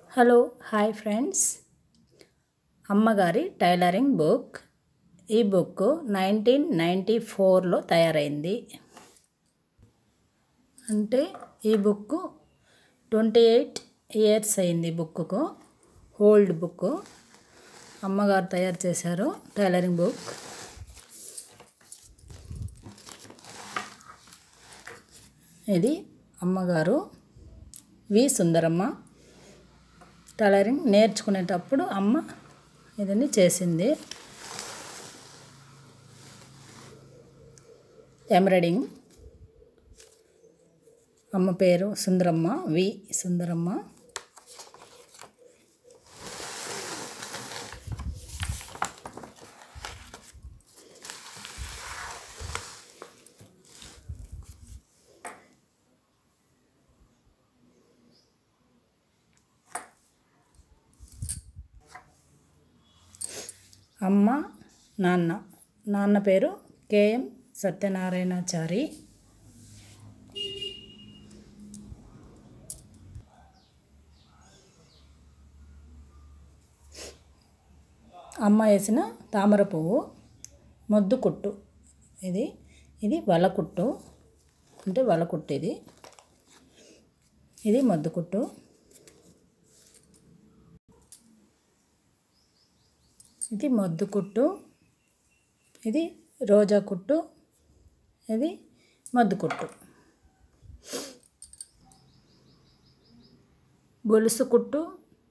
hello hi friends అమ్మగారి tailoring book ఈ book nineteen ninety ఫోర్లో తయారైంది అంటే ఈ బుక్ ట్వంటీ ఎయిట్ ఇయర్స్ అయింది బుక్కు ఓల్డ్ బుక్ అమ్మగారు తయారు చేశారు టైలరింగ్ బుక్ ఇది అమ్మగారు వి సుందరమ్మ టైలరింగ్ నేర్చుకునేటప్పుడు అమ్మ ఇదని చేసింది ఎంబ్రాయిడింగ్ అమ్మ పేరు సుందరమ్మ వి సుందరమ్మ అమ్మ నాన్న నాన్న పేరు కేఎం సత్యనారాయణాచారి అమ్మ వేసిన తామర పువ్వు మొద్దు కుట్టు ఇది ఇది వలకుట్టు అంటే వలకుట్టు ఇది ఇది మొద్దు కుట్టు ఇది మొద్దు కుట్టు ఇది రోజా కుట్టు ఇది మొద్దు కుట్టు గొలుసు కుట్టు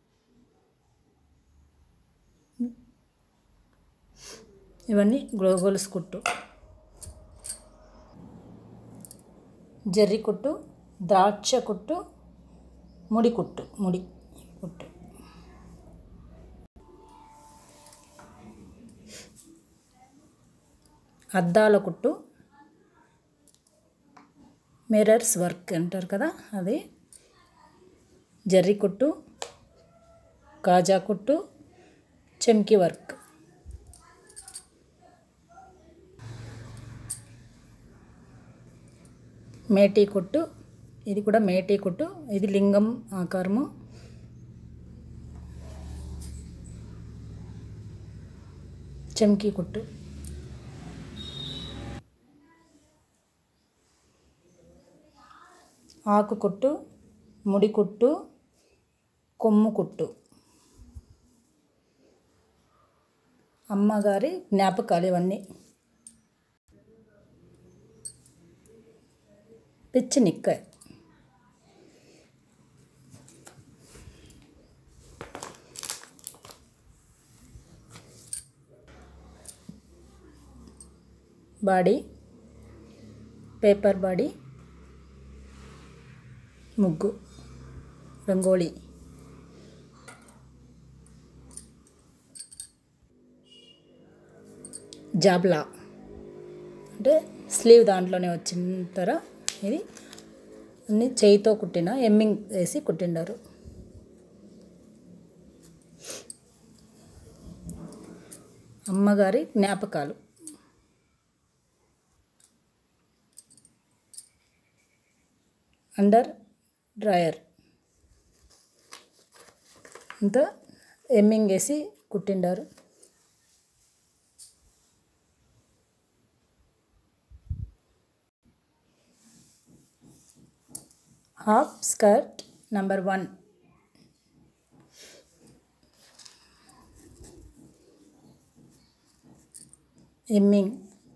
ఇవన్నీ గొ- గొలుసు కుట్టు జర్రి కుట్టు ద్రాక్ష కుట్టు ముడి కుట్టు ముడి కుట్టు అద్దాల కుట్టు మిర్రర్స్ వర్క్ అంటారు కదా అది జర్రి కుట్టు కాజా కుట్టు చెమ్కి వర్క్ మేటీ కుట్టు ఇది కూడా మేటీ కుట్టు ఇది లింగం ఆకారము చెమ్కి కుట్టు ఆకు కుట్టు ముడి కుట్టు కొమ్ము కుట్టు అమ్మగారి జ్ఞాపకాలు ఇవన్నీ పిచ్చి నిక్క బాడీ పేపర్ బాడీ ముగ్గు రంగోళీ జాబ్లా అంటే స్లీవ్ దాంట్లోనే వచ్చిన తర ఇది అన్ని చేయితో కుట్టిన ఎమ్మింగ్ వేసి కుట్టిండారు అమ్మగారి జ్ఞాపకాలు అండర్ డ్రాయర్ అంతా ఎమ్మింగ్ వేసి కుట్టిండారు half skirt number one hemming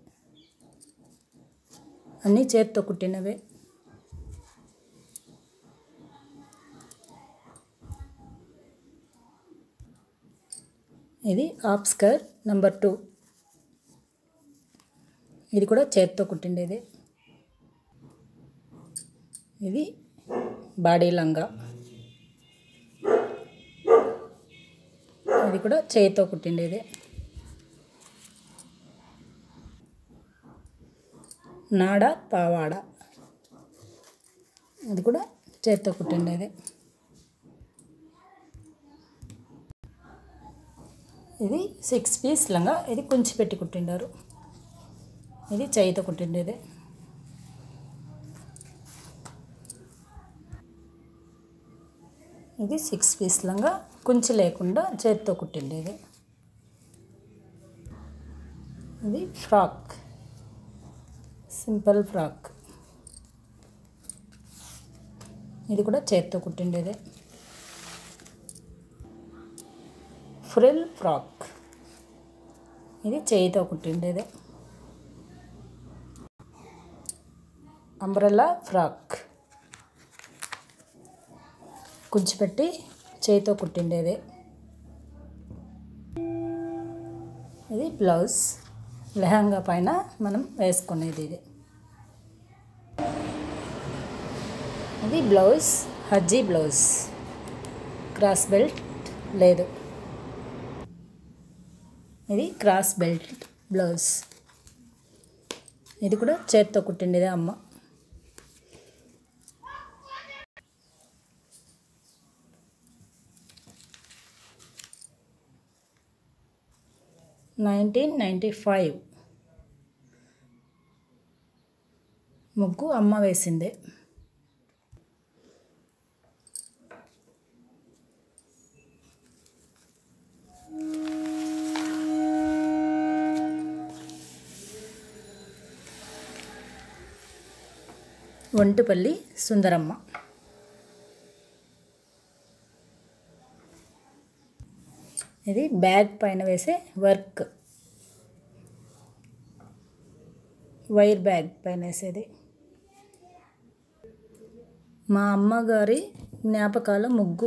అన్నీ చేత్తో కుట్టినవే ఇది హాఫ్ స్కర్ట్ నంబర్ టూ ఇది కూడా చేత్తో కుట్టిండేది ఇది బాడీ లంగా ఇది కూడా చేయితో కుట్టిండేది నాడ పావాడ ఇది కూడా చేత్తో కుట్టిండేది ఇది సిక్స్ పీస్ లంగా ఇది కుంచి పెట్టి కుట్టిండారు ఇది చేయితో కుట్టిండేది ఇది సిక్స్ పీస్లంగా కుంచి లేకుండా చేతితో కుట్టింది ఇది ఇది ఫ్రాక్ సింపుల్ ఫ్రాక్ ఇది కూడా చేతితో కుట్టిండేదే ఫ్రిల్ ఫ్రాక్ ఇది చేయితో కుట్టిండేదే అంబ్రెల్లా ఫ్రాక్ పెట్టి చేయితో కుట్టిండేదే ఇది బ్లౌజ్ లెహంగా పైన మనం వేసుకునేది ఇది ఇది బ్లౌజ్ హజ్జీ బ్లౌజ్ క్రాస్ బెల్ట్ లేదు ఇది క్రాస్ బెల్ట్ బ్లౌజ్ ఇది కూడా చేత్తో కుట్టిండేదే అమ్మ నైన్టీన్ నైంటీ ఫైవ్ ముగ్గు అమ్మ వేసిందే ఒంటిపల్లి సుందరమ్మ ఇది బ్యాగ్ పైన వేసే వర్క్ వైర్ బ్యాగ్ పైన వేసేది మా అమ్మగారి జ్ఞాపకాల ముగ్గు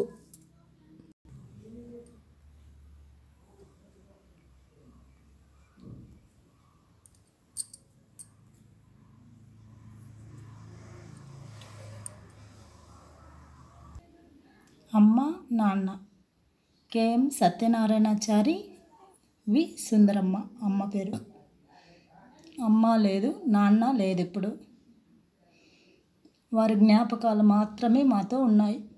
అమ్మ నాన్న కేఎం సత్యనారాయణాచారి వి సుందరమ్మ అమ్మ పేరు అమ్మ లేదు నాన్న లేదు ఇప్పుడు వారి జ్ఞాపకాలు మాత్రమే మాతో ఉన్నాయి